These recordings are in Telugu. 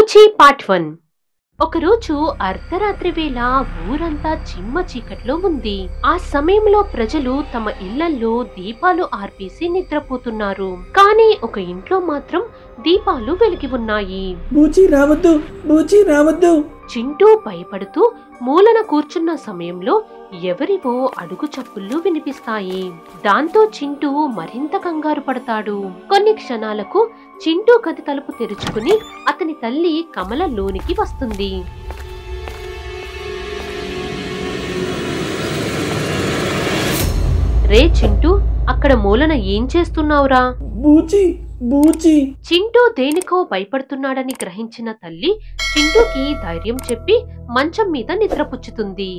బూచి పార్ట్ వన్ ఒకరోజు అర్ధరాత్రి వేళ ఊరంతా చిమ్మ చీకట్లో ఉంది ఆ సమయంలో ప్రజలు తమ ఇళ్లల్లో దీపాలు ఆర్పేసి నిద్రపోతున్నారు కానీ ఒక ఇంట్లో మాత్రం దీపాలు వెలిగి ఉన్నాయి బూచి రావద్దు బూచి రావద్దు చింటూ భయపడుతూ మూలన కూర్చున్న సమయంలో ఎవరివో అడుగు చప్పుళ్ళు వినిపిస్తాయి దాంతో చింటూ మరింత కంగారు పడతాడు కొన్ని క్షణాలకు చింటూ గది తలుపు తెరుచుకుని అతని తల్లి కమల లోనికి వస్తుంది రే చింటూ అక్కడ మూలన ఏం చేస్తున్నావురా బూచి బూచి చింటూ దేనికో భయపడుతున్నాడని గ్రహించిన తల్లి చింటూకి ధైర్యం చెప్పి మంచం మీద నిద్రపుచ్చుతుంది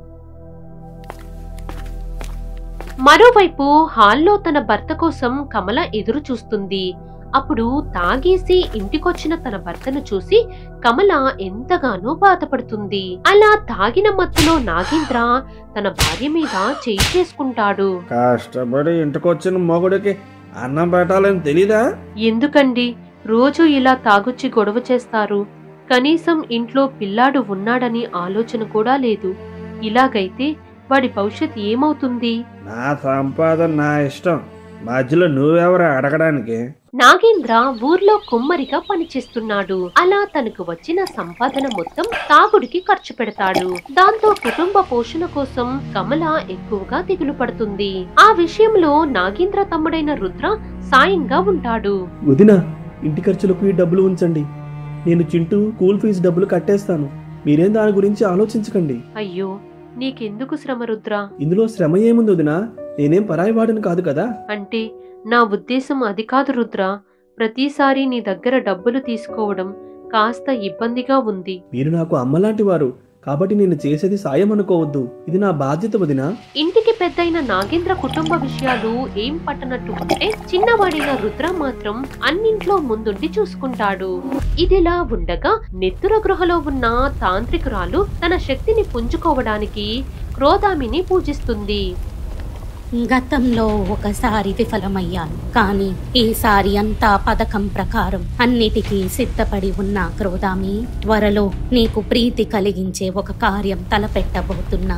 మరోవైపు హాల్లో తన భర్త కోసం కమల ఎదురు చూస్తుంది అప్పుడు తాగేసి ఇంటికొచ్చిన తన భర్తను చూసి కమల ఎంతగానో బాధపడుతుంది అలా తాగిన మత్తులో నాగేంద్ర తన భార్య మీద చేయి చేసుకుంటాడు కష్టపడి ఇంటికొచ్చిన మొగుడికి అన్నం పెట్టాలని తెలీదా ఎందుకండి రోజు ఇలా తాగుచ్చి గొడవ చేస్తారు కనీసం ఇంట్లో పిల్లాడు ఉన్నాడని ఆలోచన కూడా లేదు ఇలాగైతే వాడి భవిష్యత్ ఏమవుతుంది నా సంపాదన నా ఇష్టం మధ్యలో నువ్వెవరు అడగడానికి నాగేంద్ర ఊర్లో కుమ్మరిగా పనిచేస్తున్నాడు అలా తనకు వచ్చిన సంపాదన మొత్తం తాగుడికి ఖర్చు పెడతాడు దాంతో కుటుంబ పోషణ కోసం కమల ఎక్కువగా దిగులు పడుతుంది ఆ విషయంలో నాగేంద్ర తమ్ముడైన రుద్ర సాయంగా ఉంటాడు వదిన ఇంటి ఖర్చులకు ఈ డబ్బులు ఉంచండి నేను చింటూ స్కూల్ ఫీజు డబ్బులు కట్టేస్తాను మీరేం దాని గురించి ఆలోచించకండి అయ్యో నీకెందుకు శ్రమ రుద్ర ఇందులో శ్రమ ఏముంది వదిన నేనేం పరాయి వాడిని కాదు కదా అంటే నా ఉద్దేశం అది కాదు రుద్ర ప్రతిసారి నీ దగ్గర డబ్బులు తీసుకోవడం కాస్త ఇబ్బందిగా ఉంది మీరు నాకు అమ్మలాంటి వారు కాబట్టి నేను చేసేది సాయం అనుకోవద్దు ఇది నా బాధ్యత వదిన ఇంటికి పెద్దయిన నాగేంద్ర కుటుంబ విషయాలు ఏం పట్టనట్టు ఉంటే చిన్నవాడైన రుద్ర మాత్రం అన్నింట్లో ముందుండి చూసుకుంటాడు ఇదిలా ఉండగా నెత్తుర గృహలో ఉన్న తాంత్రికురాలు తన శక్తిని పుంజుకోవడానికి క్రోధామిని పూజిస్తుంది గతంలో ఒకసారి విఫలమయ్యాను కానీ ఈసారి అంతా పథకం ప్రకారం అన్నిటికీ సిద్ధపడి ఉన్న క్రోధామి త్వరలో నీకు ప్రీతి కలిగించే ఒక కార్యం తలపెట్టబోతున్నా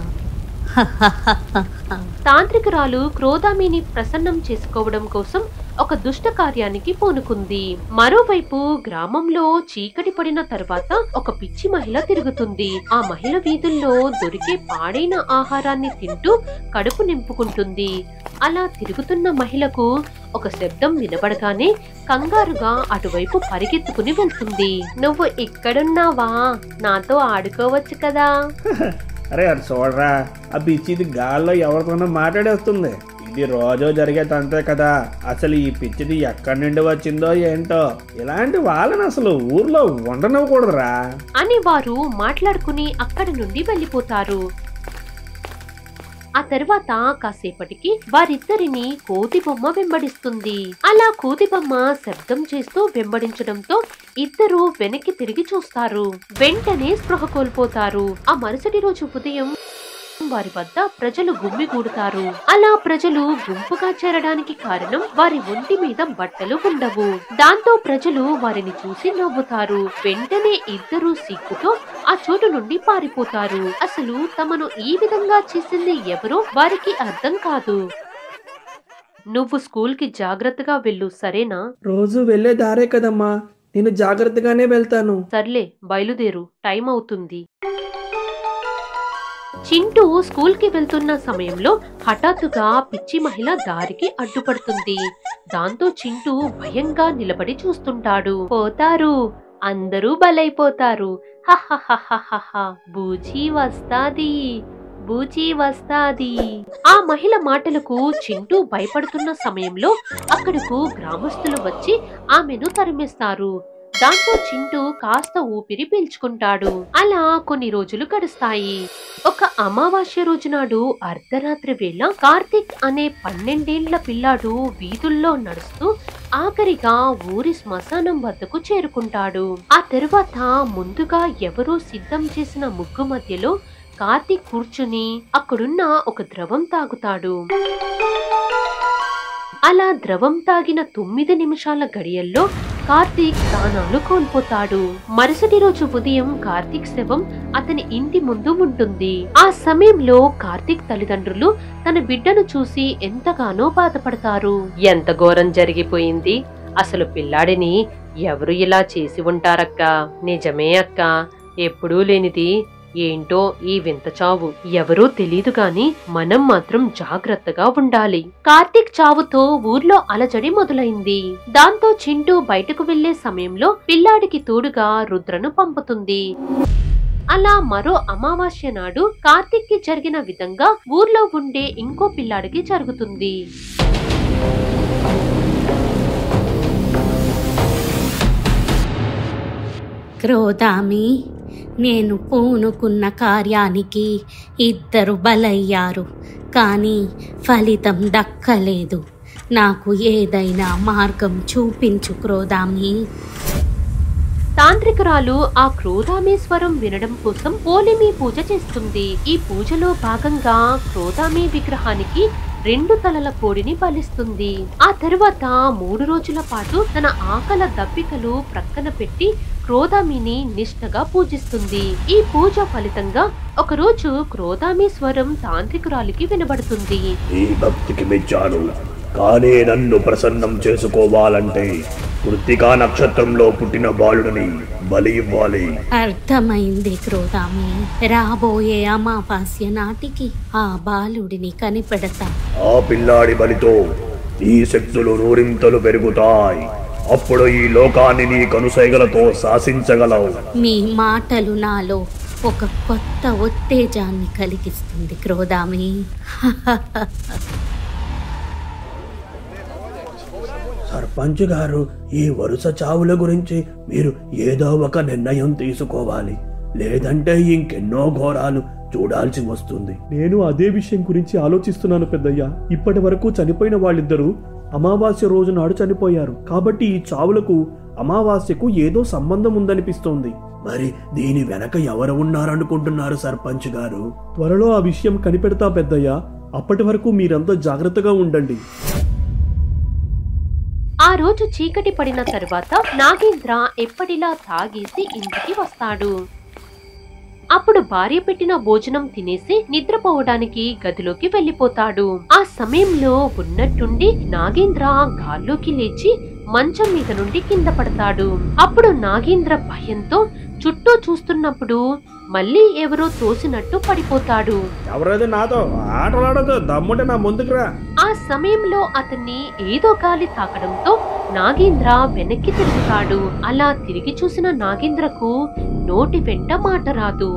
తాంత్రికురాలు క్రోధామిని ప్రసన్నం చేసుకోవడం కోసం ఒక దుష్ట కార్యానికి పూనుకుంది మరోవైపు గ్రామంలో చీకటి పడిన తర్వాత ఒక పిచ్చి మహిళ తిరుగుతుంది ఆ మహిళ వీధుల్లో దొరికే పాడైన ఆహారాన్ని తింటూ కడుపు నింపుకుంటుంది అలా తిరుగుతున్న మహిళకు ఒక శబ్దం వినబడగానే కంగారుగా అటువైపు పరిగెత్తుకుని వెళ్తుంది నువ్వు ఇక్కడున్నావా నాతో ఆడుకోవచ్చు కదా అరే అది చూడరా ఆ పిచ్చిది గాల్లో ఎవరితోనో మాట్లాడేస్తుంది ఇది రోజు జరిగేది అంతే కదా అసలు ఈ పిచ్చిది ఎక్కడి నుండి వచ్చిందో ఏంటో ఇలాంటి వాళ్ళని అసలు ఊర్లో ఉండనివ్వకూడదురా అని వారు మాట్లాడుకుని అక్కడి నుండి వెళ్ళిపోతారు ఆ తర్వాత కాసేపటికి వారిద్దరిని కోతి బొమ్మ వెంబడిస్తుంది అలా కోతి బొమ్మ శబ్దం చేస్తూ వెంబడించడంతో ఇద్దరు వెనక్కి తిరిగి చూస్తారు వెంటనే స్పృహ కోల్పోతారు ఆ మరుసటి రోజు ఉదయం వారి వద్ద ప్రజలు గుమ్మిగూడుతారు అలా ప్రజలు గుంపుగా చేరడానికి కారణం వారి ఒంటి మీద బట్టలు ఉండవు దాంతో ప్రజలు వారిని చూసి నవ్వుతారు వెంటనే ఇద్దరు సిగ్గుతో ఆ చోటు నుండి పారిపోతారు అసలు తమను ఈ విధంగా చేసింది ఎవరో వారికి అర్థం కాదు నువ్వు స్కూల్ కి జాగ్రత్తగా వెళ్ళు సరేనా రోజు వెళ్ళే దారే కదమ్మా నేను జాగ్రత్తగానే వెళ్తాను సర్లే బయలుదేరు టైం అవుతుంది చింటూ స్కూల్ కి వెళ్తున్న సమయంలో హఠాత్తుగా పిచ్చి మహిళ దారికి అడ్డుపడుతుంది దాంతో చింటూ భయంగా నిలబడి చూస్తుంటాడు పోతారు అందరూ బలైపోతారు హహహహహహ. బూచి వస్తాది బూచి వస్తాది ఆ మహిళ మాటలకు చింటూ భయపడుతున్న సమయంలో అక్కడకు గ్రామస్తులు వచ్చి ఆమెను తరిమేస్తారు దాంతో చింటూ కాస్త ఊపిరి పీల్చుకుంటాడు అలా కొన్ని రోజులు గడుస్తాయి ఒక అమావాస్య రోజు నాడు అర్ధరాత్రి వేళ కార్తిక్ అనే పన్నెండేండ్ల పిల్లాడు వీధుల్లో నడుస్తూ ఆఖరిగా ఊరి శ్మశానం వద్దకు చేరుకుంటాడు ఆ తరువాత ముందుగా ఎవరో సిద్ధం చేసిన ముగ్గు మధ్యలో కార్తిక్ కూర్చుని అక్కడున్న ఒక ద్రవం తాగుతాడు అలా ద్రవం తాగిన తొమ్మిది నిమిషాల గడియల్లో కార్తీక్ ప్రాణాలు కోల్పోతాడు మరుసటి రోజు ఉదయం కార్తీక్ శవం అతని ఇంటి ముందు ఉంటుంది ఆ సమయంలో కార్తీక్ తల్లిదండ్రులు తన బిడ్డను చూసి ఎంతగానో బాధపడతారు ఎంత ఘోరం జరిగిపోయింది అసలు పిల్లాడిని ఎవరు ఇలా చేసి ఉంటారక్క నిజమే అక్క ఎప్పుడూ లేనిది ఏంటో ఈ వింత చావు ఎవరూ తెలీదు గాని మనం మాత్రం జాగ్రత్తగా ఉండాలి కార్తీక్ చావుతో ఊర్లో అలజడి మొదలైంది దాంతో చింటూ బయటకు వెళ్లే సమయంలో పిల్లాడికి తోడుగా రుద్రను పంపుతుంది అలా మరో అమావాస్య నాడు కార్తీక్ కి జరిగిన విధంగా ఊర్లో ఉండే ఇంకో పిల్లాడికి జరుగుతుంది క్రోధామి నేను పూనుకున్న కార్యానికి ఇద్దరు బలయ్యారు కానీ ఫలితం దక్కలేదు నాకు ఏదైనా మార్గం చూపించు క్రోధామి తాంత్రికురాలు ఆ క్రోధామేశ్వరం వినడం కోసం పోలిమి పూజ చేస్తుంది ఈ పూజలో భాగంగా క్రోధామి విగ్రహానికి రెండు తలల కోడిని బలిస్తుంది ఆ తరువాత మూడు రోజుల పాటు తన ఆకల దప్పికలు ప్రక్కన పెట్టి క్రోధామిని నిష్ఠగా పూజిస్తుంది ఈ పూజ ఫలితంగా ఒకరోజు క్రోధామి స్వరం తాంత్రికురాలికి వినబడుతుంది ఈ భక్తికి మెచ్చాను కానీ నన్ను ప్రసన్నం చేసుకోవాలంటే కృత్తికా నక్షత్రంలో పుట్టిన బాలుడిని బలి ఇవ్వాలి అర్థమైంది క్రోధామి రాబోయే అమావాస్య నాటికి ఆ బాలుడిని కనిపెడతా ఆ పిల్లాడి బలితో ఈ శక్తులు నూరింతలు పెరుగుతాయి అప్పుడు ఈ లోకాన్ని నీ కనుసైగలతో శాసించగలవు మీ మాటలు నాలో ఒక కొత్త ఉత్తేజాన్ని కలిగిస్తుంది క్రోధామి సర్పంచ్ గారు ఈ వరుస చావుల గురించి మీరు ఏదో ఒక నిర్ణయం తీసుకోవాలి లేదంటే ఇంకెన్నో ఘోరాలు చూడాల్సి వస్తుంది నేను అదే విషయం గురించి ఆలోచిస్తున్నాను పెద్దయ్య ఇప్పటి వరకు చనిపోయిన వాళ్ళిద్దరూ అమావాస్య రోజు నాడు చనిపోయారు కాబట్టి ఈ చావులకు అమావాస్యకు ఏదో సంబంధం ఉందనిపిస్తోంది మరి దీని వెనక ఎవరు ఉన్నారనుకుంటున్నారు సర్పంచ్ గారు త్వరలో ఆ విషయం కనిపెడతా పెద్దయ్య అప్పటి వరకు మీరంతా జాగ్రత్తగా ఉండండి ఆ రోజు చీకటి పడిన తరువాత నాగేంద్ర ఎప్పటిలా తాగేసి ఇంటికి వస్తాడు అప్పుడు భార్య పెట్టిన భోజనం తినేసి నిద్రపోవడానికి గదిలోకి వెళ్లిపోతాడు ఆ సమయంలో ఉన్నట్టుండి నాగేంద్ర గాల్లోకి లేచి మంచం మీద నుండి కింద పడతాడు అప్పుడు నాగేంద్ర భయంతో చుట్టూ చూస్తున్నప్పుడు మళ్ళీ ఎవరో తోసినట్టు పడిపోతాడు ఎవరైతే నాతో ఆటలాడదు దమ్ముంటే నా ముందుకు రా ఆ సమయంలో అతన్ని ఏదో గాలి తాకడంతో నాగేంద్ర వెనక్కి తిరుగుతాడు అలా తిరిగి చూసిన నాగేంద్రకు నోటి వెంట మాట రాదు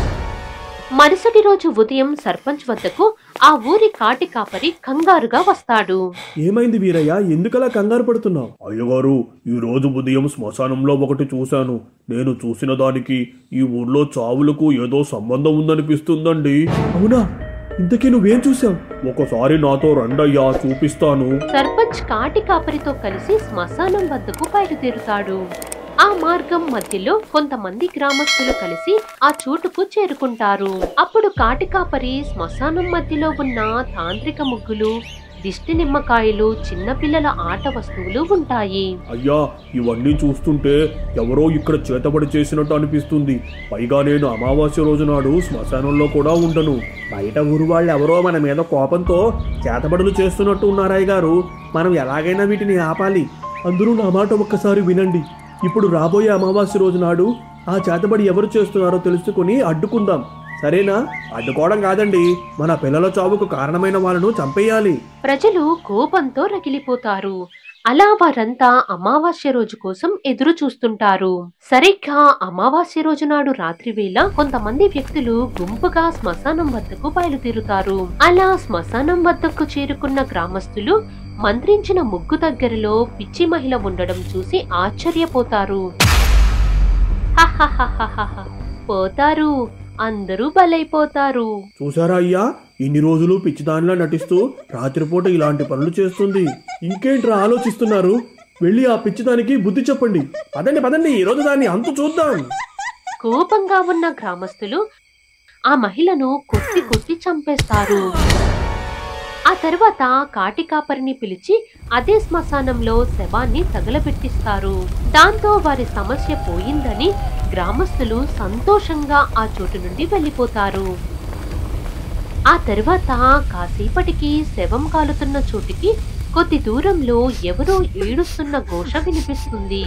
మరుసటి రోజు ఉదయం సర్పంచ్ వద్దకు ఆ ఊరి కాటి కాపరి కంగారుగా వస్తాడు ఏమైంది వీరయ్య ఎందుకలా కంగారు పడుతున్నావు అయ్యగారు ఈ రోజు ఉదయం శ్మశానంలో ఒకటి చూశాను నేను చూసిన దానికి ఈ ఊర్లో చావులకు ఏదో సంబంధం ఉందనిపిస్తుందండి అవునా ఇంతకీ నువ్వేం చూసావు ఒకసారి నాతో రండయ్యా చూపిస్తాను సర్పంచ్ కాటి కాపరితో కలిసి శ్మశానం వద్దకు బయలుదేరుతాడు ఆ మార్గం మధ్యలో కొంతమంది గ్రామస్తులు కలిసి ఆ చోటుకు చేరుకుంటారు అప్పుడు కాటి కాపరి శ్మశానం మధ్యలో ఉన్న తాంత్రిక ముగ్గులు దిష్టి నిమ్మకాయలు చిన్నపిల్లల ఆట వస్తువులు ఉంటాయి అయ్యా ఇవన్నీ చూస్తుంటే ఎవరో ఇక్కడ చేతబడి చేసినట్టు అనిపిస్తుంది పైగా నేను అమావాస్య రోజు నాడు శ్మశానంలో కూడా ఉండను బయట ఊరు వాళ్ళు ఎవరో మన మీద కోపంతో చేతబడులు చేస్తున్నట్టు ఉన్నారాయ్ గారు మనం ఎలాగైనా వీటిని ఆపాలి అందరూ నా మాట ఒక్కసారి వినండి ఇప్పుడు రాబోయే అమావాస్య రోజు నాడు ఆ చేతబడి ఎవరు చేస్తున్నారో తెలుసుకుని అడ్డుకుందాం సరేనా అడ్డుకోవడం కాదండి మన పిల్లల చావుకు కారణమైన వాళ్ళను చంపేయాలి ప్రజలు కోపంతో రగిలిపోతారు అలా వారంతా అమావాస్య రోజు కోసం ఎదురు చూస్తుంటారు సరిగ్గా అమావాస్య రోజు నాడు రాత్రి వేళ కొంతమంది వ్యక్తులు గుంపుగా శ్మశానం వద్దకు బయలుదేరుతారు అలా శ్మశానం వద్దకు చేరుకున్న గ్రామస్తులు మంత్రించిన ముగ్గు దగ్గరలో పిచ్చి మహిళ ఉండడం చూసి ఆశ్చర్యపోతారు హహహహహహ. పోతారు అందరూ బలైపోతారు చూసారా అయ్యా ఇన్ని రోజులు పిచ్చిదానిలా నటిస్తూ రాత్రిపూట ఇలాంటి పనులు చేస్తుంది ఇంకేంట్రా ఆలోచిస్తున్నారు వెళ్ళి ఆ పిచ్చిదానికి బుద్ధి చెప్పండి పదండి పదండి ఈ రోజు దాన్ని అంతు చూద్దాం కోపంగా ఉన్న గ్రామస్తులు ఆ మహిళను కొట్టి కొట్టి చంపేస్తారు ఆ తర్వాత కాటి కాపరిని పిలిచి అదే శ్మశానంలో శవాన్ని తగలబెట్టిస్తారు దాంతో వారి సమస్య పోయిందని గ్రామస్తులు సంతోషంగా ఆ చోటు నుండి వెళ్ళిపోతారు ఆ తర్వాత కాసేపటికి శవం కాలుతున్న చోటికి కొద్ది దూరంలో ఎవరో ఏడుస్తున్న ఘోష వినిపిస్తుంది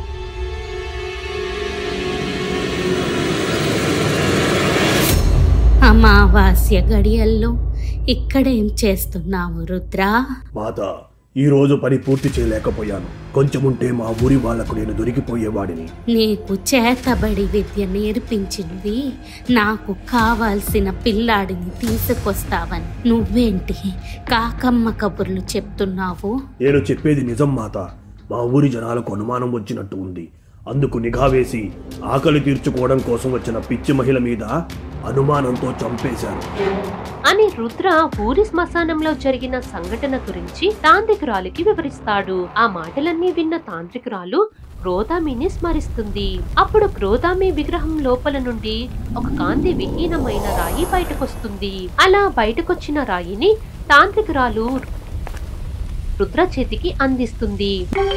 అమావాస్య గడియల్లో ఇక్కడేం చేస్తున్నావు రుద్రా మాత ఈ రోజు పని పూర్తి చేయలేకపోయాను కొంచెముంటే మా ఊరి వాళ్లకు నేను దొరికిపోయేవాడిని నీకు చేతబడి విద్య నేర్పించింది నాకు కావాల్సిన పిల్లాడిని తీసుకొస్తావని నువ్వేంటి కాకమ్మ కబుర్లు చెప్తున్నావు నేను చెప్పేది నిజం మాత మా ఊరి జనాలకు అనుమానం వచ్చినట్టు ఉంది అందుకు నిఘా వేసి ఆకలి తీర్చుకోవడం కోసం వచ్చిన పిచ్చి మహిళ మీద అనుమానంతో చంపేశాను అని రుద్ర ఊరి శ్మశానంలో జరిగిన సంఘటన గురించి తాంత్రికురాలికి వివరిస్తాడు ఆ మాటలన్నీ విన్న తాంత్రికురాలు క్రోధామిని స్మరిస్తుంది అప్పుడు క్రోధామి విగ్రహం లోపల నుండి ఒక కాంతి విహీనమైన రాయి బయటకొస్తుంది అలా బయటకొచ్చిన రాయిని తాంత్రికురాలు రుద్ర చేతికి అందిస్తుంది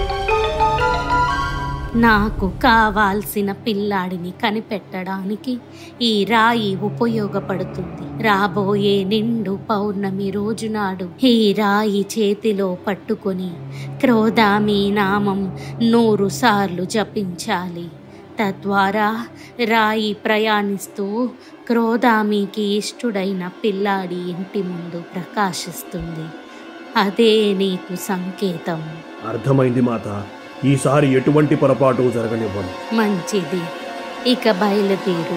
నాకు కావాల్సిన పిల్లాడిని కనిపెట్టడానికి ఈ రాయి ఉపయోగపడుతుంది రాబోయే నిండు పౌర్ణమి రోజు నాడు ఈ రాయి చేతిలో పట్టుకొని క్రోధామి నామం నూరు సార్లు జపించాలి తద్వారా రాయి ప్రయాణిస్తూ క్రోధామికి ఇష్టుడైన పిల్లాడి ఇంటి ముందు ప్రకాశిస్తుంది అదే నీకు సంకేతం అర్థమైంది మాత ఈసారి ఎటువంటి పొరపాటు జరగనివ్వను మంచిది ఇక బయలుదేరు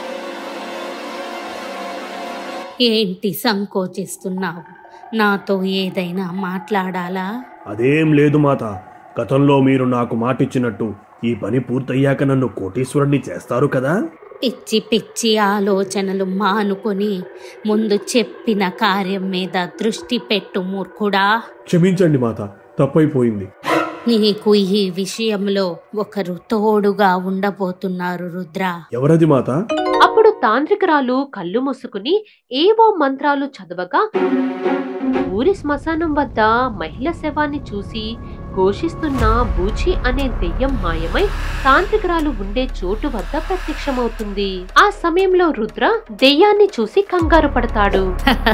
ఏంటి సంకోచిస్తున్నావు నాతో ఏదైనా మాట్లాడాలా అదేం లేదు మాత గతంలో మీరు నాకు మాటిచ్చినట్టు ఈ పని పూర్తయ్యాక నన్ను కోటీశ్వరుణ్ణి చేస్తారు కదా పిచ్చి పిచ్చి ఆలోచనలు మానుకొని ముందు చెప్పిన కార్యం మీద దృష్టి పెట్టు మూర్ఖుడా క్షమించండి మాత తప్పైపోయింది నీకు ఈ విషయంలో ఒకరు తోడుగా ఉండబోతున్నారు రుద్ర ఎవరది మాత అప్పుడు తాంత్రికురాలు కళ్ళు మూసుకుని ఏవో మంత్రాలు చదవగా ఊరి శ్మశానం వద్ద మహిళ శవాన్ని చూసి ఘోషిస్తున్న బూచి అనే దెయ్యం మాయమై తాంత్రికురాలు ఉండే చోటు వద్ద ప్రత్యక్షమవుతుంది ఆ సమయంలో రుద్ర దెయ్యాన్ని చూసి కంగారు పడతాడు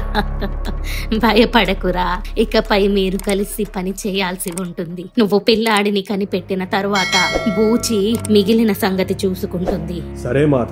భయపడకురా ఇకపై మీరు కలిసి పని చేయాల్సి ఉంటుంది నువ్వు పిల్లాడిని కనిపెట్టిన తరువాత బూచి మిగిలిన సంగతి చూసుకుంటుంది సరే మాత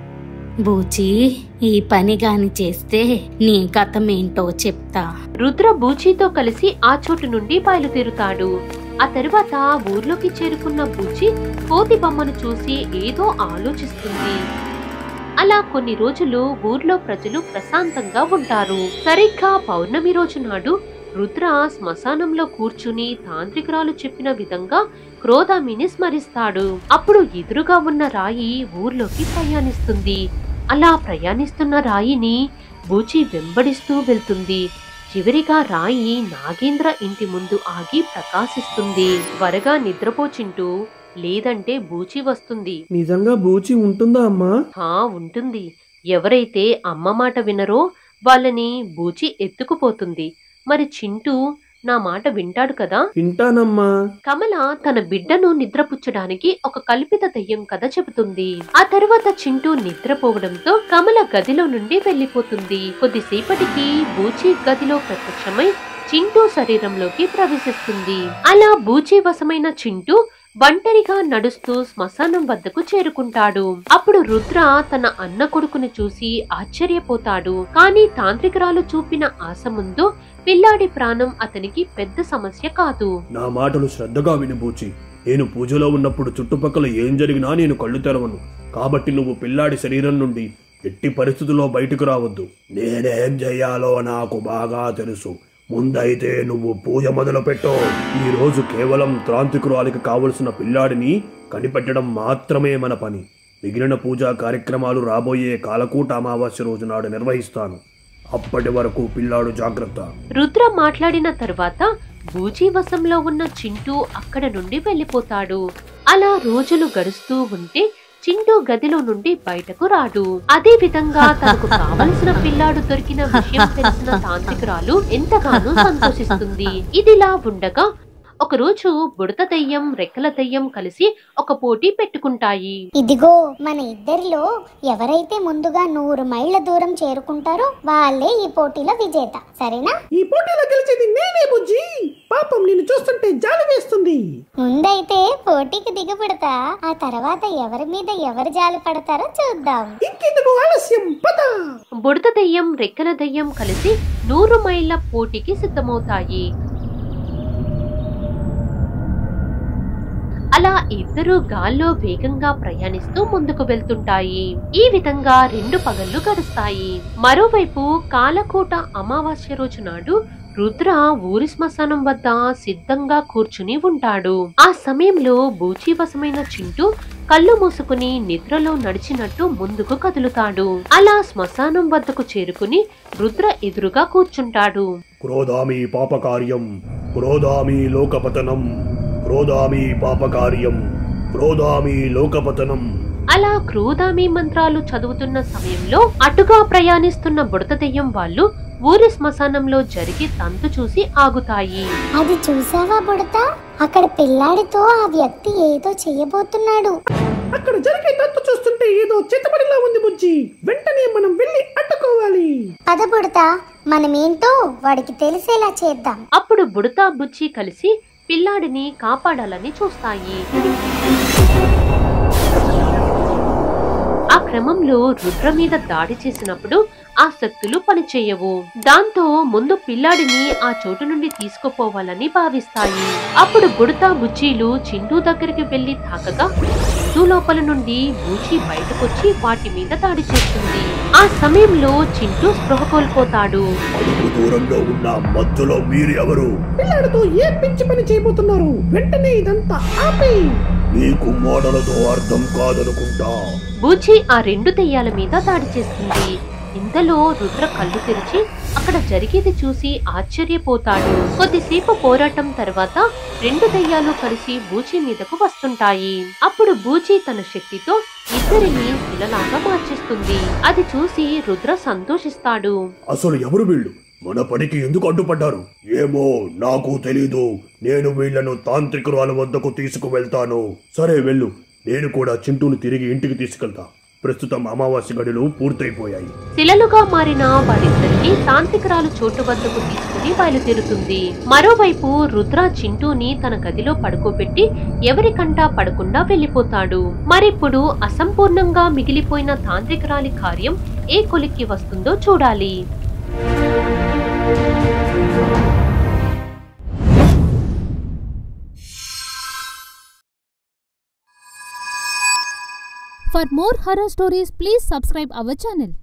బూచి ఈ పని గాని చేస్తే నీ గతమేంటో చెప్తా రుద్ర బూచితో కలిసి ఆ చోటు నుండి బయలుదేరుతాడు ఆ తరువాత ఊర్లోకి చేరుకున్న బూచి కోతి బొమ్మను చూసి ఏదో ఆలోచిస్తుంది అలా కొన్ని రోజులు ఊర్లో ప్రజలు ప్రశాంతంగా ఉంటారు సరిగ్గా పౌర్ణమి రోజు నాడు రుద్ర శ్మశానంలో కూర్చుని తాంత్రికురాలు చెప్పిన విధంగా క్రోధామిని స్మరిస్తాడు అప్పుడు ఎదురుగా ఉన్న రాయి ఊర్లోకి ప్రయాణిస్తుంది అలా ప్రయాణిస్తున్న రాయిని బూచి వెంబడిస్తూ వెళ్తుంది చివరిగా రాయి నాగేంద్ర ఇంటి ముందు ఆగి ప్రకాశిస్తుంది త్వరగా నిద్రపోచింటూ లేదంటే బూచి వస్తుంది నిజంగా బూచి ఉంటుందా అమ్మా హా ఉంటుంది ఎవరైతే అమ్మ మాట వినరో వాళ్ళని బూచి ఎత్తుకుపోతుంది మరి చింటూ నా మాట వింటాడు కదా వింటానమ్మా కమల తన బిడ్డను నిద్రపుచ్చడానికి ఒక కల్పిత దయ్యం కథ చెబుతుంది ఆ తర్వాత చింటూ నిద్రపోవడంతో కమల గదిలో నుండి వెళ్లిపోతుంది కొద్దిసేపటికి బూచి గదిలో ప్రత్యక్షమై చింటూ శరీరంలోకి ప్రవేశిస్తుంది అలా బూచి వశమైన చింటూ ఒంటరిగా నడుస్తూ శ్మశానం వద్దకు చేరుకుంటాడు అప్పుడు రుద్ర తన అన్న కొడుకుని చూసి ఆశ్చర్యపోతాడు కానీ తాంత్రికురాలు చూపిన ఆశ ముందు పిల్లాడి ప్రాణం అతనికి పెద్ద సమస్య కాదు నా మాటలు శ్రద్ధగా వినిపూచి నేను పూజలో ఉన్నప్పుడు చుట్టుపక్కల ఏం జరిగినా నేను కళ్ళు తెరవను కాబట్టి నువ్వు పిల్లాడి శరీరం నుండి ఎట్టి పరిస్థితుల్లో బయటకు రావద్దు నేనేం చెయ్యాలో నాకు బాగా తెలుసు ముందైతే నువ్వు పూజ మొదలుపెట్టు ఈ రోజు కేవలం త్రాంతికురాలికి కావలసిన పిల్లాడిని కనిపెట్టడం మాత్రమే మన పని మిగిలిన పూజా కార్యక్రమాలు రాబోయే కాలకూట అమావాస్య రోజు నాడు నిర్వహిస్తాను అప్పటి వరకు పిల్లాడు జాగ్రత్త రుద్ర మాట్లాడిన తర్వాత బూజీ వశంలో ఉన్న చింటూ అక్కడ నుండి వెళ్ళిపోతాడు అలా రోజులు గడుస్తూ ఉంటే చింటూ గదిలో నుండి బయటకు రాడు అదే విధంగా తనకు కావలసిన పిల్లాడు దొరికిన విషయం తెలిసిన తాంత్రికురాలు ఎంతగానో సంతోషిస్తుంది ఇదిలా ఉండగా ఒకరోజు బుడత దెయ్యం రెక్కల దెయ్యం కలిసి ఒక పోటీ పెట్టుకుంటాయి ఇదిగో మన ఇద్దరిలో ఎవరైతే ముందుగా నూరు మైళ్ళ దూరం చేరుకుంటారో వాళ్ళే ఈ పోటీలో విజేత సరేనా ఈ పోటీలో గెలిచేది నేనే బుజ్జి పాపం నేను చూస్తుంటే జాలి వేస్తుంది ముందైతే పోటీకి దిగబడతా ఆ తర్వాత ఎవరి మీద ఎవరు జాలి పడతారో చూద్దాం ఇంకెందుకు ఆలస్యం పద బుడత దెయ్యం రెక్కల దెయ్యం కలిసి నూరు మైళ్ళ పోటీకి సిద్ధమవుతాయి అలా ఇద్దరు గాల్లో వేగంగా ప్రయాణిస్తూ ముందుకు వెళ్తుంటాయి ఈ విధంగా రెండు పగళ్ళు గడుస్తాయి మరోవైపు కాలకోట అమావాస్య రోజు నాడు రుద్ర ఊరి శ్మశానం వద్ద సిద్ధంగా కూర్చుని ఉంటాడు ఆ సమయంలో బూచీవశమైన చింటూ కళ్ళు మూసుకుని నిద్రలో నడిచినట్టు ముందుకు కదులుతాడు అలా శ్మశానం వద్దకు చేరుకుని రుద్ర ఎదురుగా కూర్చుంటాడు క్రోధామి పాపకార్యం క్రోధామి లోకపతనం క్రోధామి పాపకార్యం క్రోధామి లోకపతనం అలా క్రోధామి మంత్రాలు చదువుతున్న సమయంలో అటుగా ప్రయాణిస్తున్న బుడత దెయ్యం వాళ్ళు ఊరి శ్మశానంలో జరిగి తంతు చూసి ఆగుతాయి అది చూసావా బుడత అక్కడ పిల్లాడితో ఆ వ్యక్తి ఏదో చెయ్యబోతున్నాడు అక్కడ జరిగే తంతు చూస్తుంటే ఏదో చిత్తపడిలా ఉంది బుజ్జి వెంటనే మనం వెళ్ళి అడ్డుకోవాలి పద బుడత మనమేంటో వాడికి తెలిసేలా చేద్దాం అప్పుడు బుడత బుచ్చి కలిసి పిల్లాడిని కాపాడాలని చూస్తాయి ఆ క్రమంలో రుద్ర మీద దాడి చేసినప్పుడు ఆ శక్తులు పనిచేయవు దాంతో ముందు పిల్లాడిని ఆ చోటు నుండి తీసుకుపోవాలని భావిస్తాయి అప్పుడు బుడత బుచ్చీలు చింటూ దగ్గరికి వెళ్లి తాకగా చింటూ లోపల నుండి బూచి బయటకొచ్చి వాటి మీద దాడి చేస్తుంది ఆ సమయంలో చింటూ స్పృహ కోల్పోతాడు అడుగు దూరంలో ఉన్న మధ్యలో మీరు ఎవరు పిల్లాడితో ఏ పిచ్చి పని చేయబోతున్నారు వెంటనే ఇదంతా ఆపే నీకు మోడలతో అర్థం కాదనుకుంటా బూచి ఆ రెండు దెయ్యాల మీద దాడి చేస్తుంది ఇంతలో రుద్ర కళ్ళు తెరిచి అక్కడ జరిగేది చూసి ఆశ్చర్యపోతాడు కొద్దిసేపు పోరాటం తర్వాత రెండు దెయ్యాలు కలిసి బూచి మీదకు వస్తుంటాయి అప్పుడు బూచి తన శక్తితో ఇద్దరిని శిలలాగా మార్చేస్తుంది అది చూసి రుద్ర సంతోషిస్తాడు అసలు ఎవరు వీళ్ళు మన పనికి ఎందుకు అడ్డుపడ్డారు ఏమో నాకు తెలీదు నేను వీళ్లను తాంత్రికురాల వద్దకు తీసుకువెళ్తాను సరే వెళ్ళు నేను కూడా చింటూను తిరిగి ఇంటికి తీసుకెళ్తా ప్రస్తుతం అమావాస్య గడులు పూర్తయిపోయాయి శిలలుగా మారిన వారిద్దరిని తాంత్రికరాలు చోటు వద్దకు తీసుకుని బయలుదేరుతుంది మరోవైపు రుద్ర చింటూని తన గదిలో పడుకోబెట్టి ఎవరికంటా పడకుండా వెళ్లిపోతాడు మరిప్పుడు అసంపూర్ణంగా మిగిలిపోయిన తాంత్రికరాలి కార్యం ఏ కొలిక్కి వస్తుందో చూడాలి For more horror stories, please subscribe our channel.